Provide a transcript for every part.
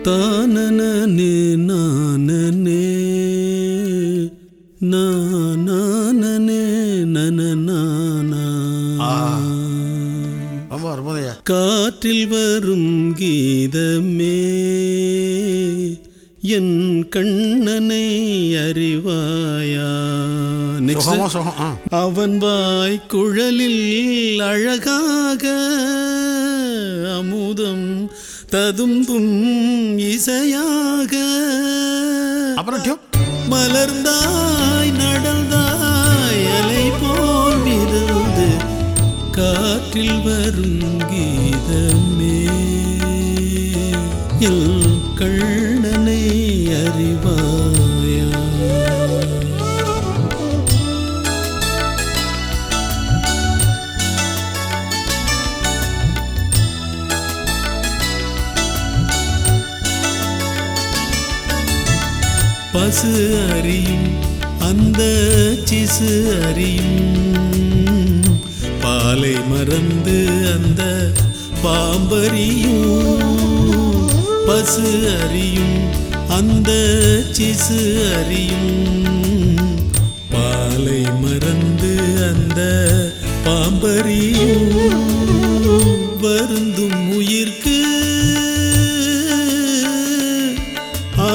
தானனே நானனே நானனே நனநானா ரொம்ப அற்புதையா காற்றில் வரும் கீதமே என் கண்ணனை அறிவாயா Next. சுகமா சுகம் ஆ அவன் வாய் குழலில் அழகாக அமுதம் ததும்பும் இசையாக அப்புறம் டியூப் மலர்ந்தாய் நடந்தாய் அலை போல் விருந்து காற்றில் வரும் கீதமே எல் கண்ணனை அறிவாயா பசு அறியும் அந்த சிசு அறியும் பாலை மறந்து அந்த பாம்பறியும் பசு அறியும் அந்த சிசு அறியும் பாலை மறந்து அந்த பாம்பறியும் வருந்தும் உயிர்க்கு ஆ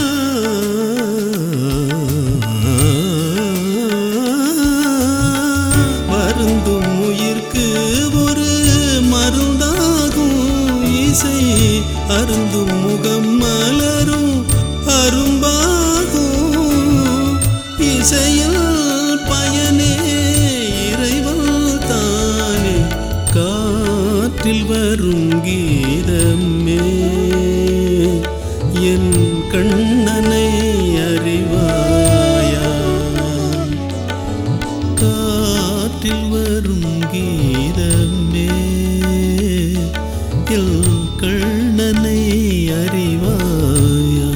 வருந்தும் உயிர்க்கு ஒரு மருந்தாகும் இசை அருந்தும் முகம் மலரும் அரும்பாகும் இசையில் பயனே இறைவன் தானே காற்றில் வரும் கீதமே என் கண்ணனை அறிவாயா காற்றில் வரும் கீதமே எல் கண்ணனை அறிவாயா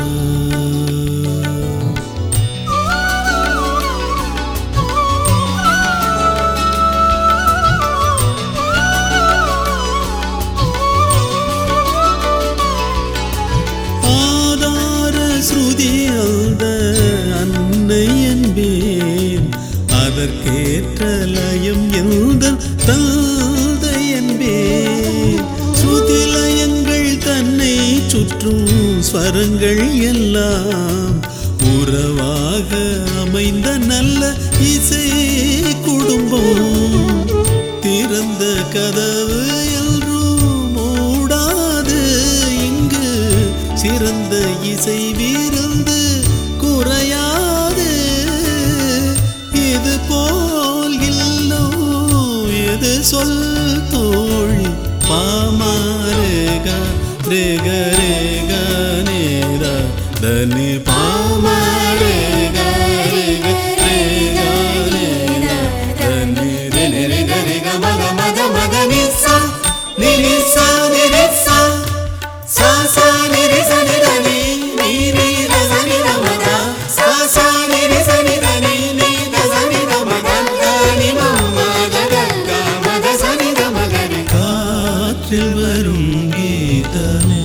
ஆதார ஸ்ருதி அந்த அன்னை என்பேன் அதற்கேற்ற லயம் எந்த தந்தை என்பேன் ஸ்ருதி லயங்கள் தன்னை சுற்றும் ஸ்வரங்கள் எல்லாம் உறவாக அமைந்த நல்ல இசை குடும்பம் திறந்த கதவு எல்லோரும் மூடாது இங்கு சிறந்த இசை வீருந்து குறையாது இது போல் இல்லோ எது சொல் தோழி பாமாரேகா ரேக ரேக நேரா தனி பாமாரேகா ரேக ரேக நேரா தனி ரெனி ரெக ரெக மக மக மக நிசா நிரிசா நிரிசா சா சா நிரி ச நி த நி நீ நீ த ச நி த ம த சா சா நிரி ச நி த நி நீ த ச நி த ம த த நி ம ம த த க ம த ச நி த ம க ரி காற்றில் வரும் கீதமே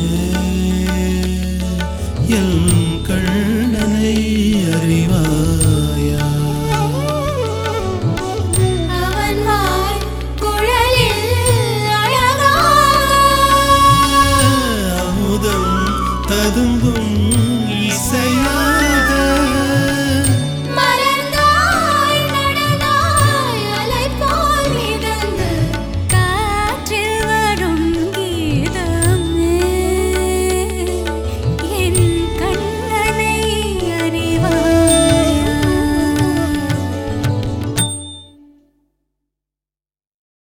என் கண்ணனை அறிவாயா அவன் வாய் குழலில் அழகாக அமுதம் ததும்பும் இசையா